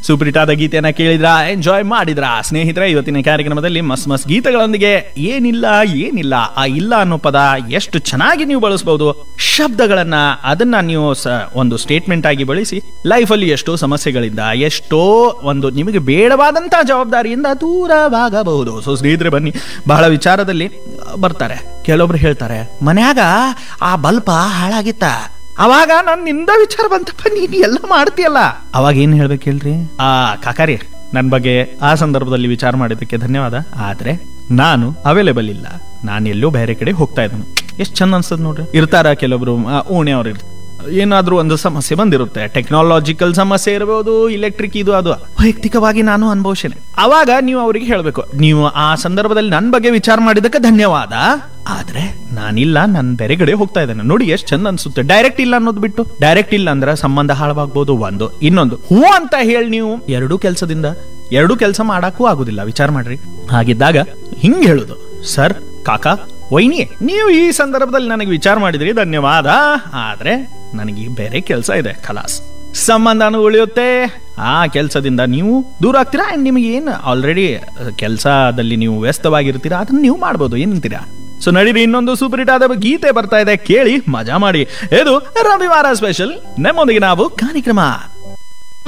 ಸೂಪರಿಟಾದ ಗೀತೆಯನ್ನ ಕೇಳಿದ್ರ ಎಂಜಾಯ್ ಮಾಡಿದ್ರ ಸ್ನೇಹಿತರೆ ಇವತ್ತಿನ ಕಾರ್ಯಕ್ರಮದಲ್ಲಿ ಮಸ್ ಮಸ್ ಗೀತೆಗಳೊಂದಿಗೆ ಏನಿಲ್ಲ ಏನಿಲ್ಲ ಆ ಇಲ್ಲ ಅನ್ನೋ ಪದ ಎಷ್ಟು ಚೆನ್ನಾಗಿ ನೀವು ಬಳಸಬಹುದು ಶಬ್ದಗಳನ್ನ ಅದನ್ನ ನೀವು ಸ- ಒಂದು ಸ್ಟೇಟ್ಮೆಂಟ್ ಆಗಿ ಬಳಸಿ ಲೈಫಲ್ಲಿ ಎಷ್ಟೋ ಸಮಸ್ಯೆಗಳಿಂದ ಎಷ್ಟೋ ಒಂದು ನಿಮಗೆ ಬೇಡವಾದಂತಹ ಜವಾಬ್ದಾರಿಯಿಂದ ದೂರವಾಗಬಹುದು ಸೊ ಸ್ನೇಹಿತರೆ ಬನ್ನಿ ಬಹಳ ವಿಚಾರದಲ್ಲಿ ಆ, ಬರ್ತಾರೆ ಕೆಲವೊಬ್ರು ಹೇಳ್ತಾರೆ ಮನ್ಯಾಗ ಆ ಬಲ್ಪ ಹಾಳಾಗಿತ್ತ ಅವಾಗ ನಾನು ನಿಂದ ವಿಚಾರ ಬಂತಪ್ಪ ನೀನು ಎಲ್ಲ ಮಾಡ್ತೀಯಲ್ಲ ಅವಾಗ ಏನ್ ಹೇಳ್ಬೇಕು ಹೇಳ್ರಿ ಆ ಕಾಕಾರಿ ನನ್ನ ಬಗ್ಗೆ ಆ ಸಂದರ್ಭದಲ್ಲಿ ವಿಚಾರ ಮಾಡಿದ್ದಕ್ಕೆ ಧನ್ಯವಾದ ಆದ್ರೆ ನಾನು ಅವೈಲೇಬಲ್ ಇಲ್ಲ ನಾನು ಎಲ್ಲೋ ಬೇರೆ ಕಡೆ ಹೋಗ್ತಾ ಇದ್ದಾನೆ ಎಷ್ಟು ಚಂದ ಅನ್ಸದ್ ನೋಡ್ರಿ ಇರ್ತಾರ ಕೆಲವೊಬ್ರು ಆ, ಓಣಿ ಅವ್ರು ಇರ್ತಾರೆ ಏನಾದ್ರೂ ಒಂದು ಸಮಸ್ಯೆ ಬಂದಿರುತ್ತೆ ಟೆಕ್ನಾಲಜಿಕಲ್ ಸಮಸ್ಯೆ ಇರಬಹುದು ಇಲೆಕ್ಟ್ರಿಕ್ ಇದು ಅದು ವೈಯಕ್ತಿಕವಾಗಿ ನಾನು ಅನುಭವಿಸೇನೆ ಅವಾಗ ನೀವು ಅವರಿಗೆ ಹೇಳ್ಬೇಕು ನೀವು ಆ ಸಂದರ್ಭದಲ್ಲಿ ನನ್ನ ಬಗ್ಗೆ ವಿಚಾರ ಮಾಡಿದ್ದಕ್ಕೆ ಧನ್ಯವಾದ ಆದ್ರೆ ನಾನಿಲ್ಲ ನಾನು ಬೇರೆ ಕಡೆ ಹೋಗ್ತಾ ಇದ್ದೇನೆ ನೋಡಿ ಎಷ್ಟು ಚಂದ ಅನ್ಸುತ್ತೆ ಡೈರೆಕ್ಟ್ ಇಲ್ಲ ಅನ್ನೋದು ಬಿಟ್ಟು ಡೈರೆಕ್ಟ್ ಇಲ್ಲ ಅಂದ್ರೆ ಸಂಬಂಧ ಹಾಳವಾಗ್ಬೋದು ಒಂದು ಇನ್ನೊಂದು ಹೂ ಅಂತ ಹೇಳಿ ನೀವು ಎರಡೂ ಕೆಲಸದಿಂದ ಎರಡೂ ಕೆಲಸ ಮಾಡಕ್ಕೂ ಆಗುದಿಲ್ಲ ವಿಚಾರ ಮಾಡ್ರಿ ಹಾಗಿದ್ದಾಗ ಹಿಂಗ್ ಹೇಳುದು ಸರ್ ಕಾಕಾ ವೈನಿ ನೀವು ಈ ಸಂದರ್ಭದಲ್ಲಿ ನನಗೆ ವಿಚಾರ ಮಾಡಿದ್ರಿ ಧನ್ಯವಾದ ಆದ್ರೆ ನನಗೆ ಬೇರೆ ಕೆಲಸ ಇದೆ ಖಲಾಸ್ ಸಂಬಂಧನೂ ಉಳಿಯುತ್ತೆ ಆ ಕೆಲಸದಿಂದ ನೀವು ದೂರ ಆಗ್ತೀರಾ ಅಂಡ್ ನಿಮಗೆ ಏನು ಆಲ್ರೆಡಿ ಕೆಲಸದಲ್ಲಿ ನೀವು ವ್ಯಸ್ತವಾಗಿರ್ತೀರಾ ಅದನ್ನ ನೀವು ಮಾಡ್ಬೋದು ಏನಂತೀರಾ ಸೊ ನಡೀರಿ ಇನ್ನೊಂದು ಸೂಪರ್ ಹಿಟ್ ಆದ ಗೀತೆ ಬರ್ತಾ ಇದೆ ಕೇಳಿ ಮಜಾ ಮಾಡಿ ಇದು ರವಿವಾರ ಸ್ಪೆಷಲ್ ನಮ್ಮೊಂದಿಗೆ ನಾವು ಕಾರ್ಯಕ್ರಮ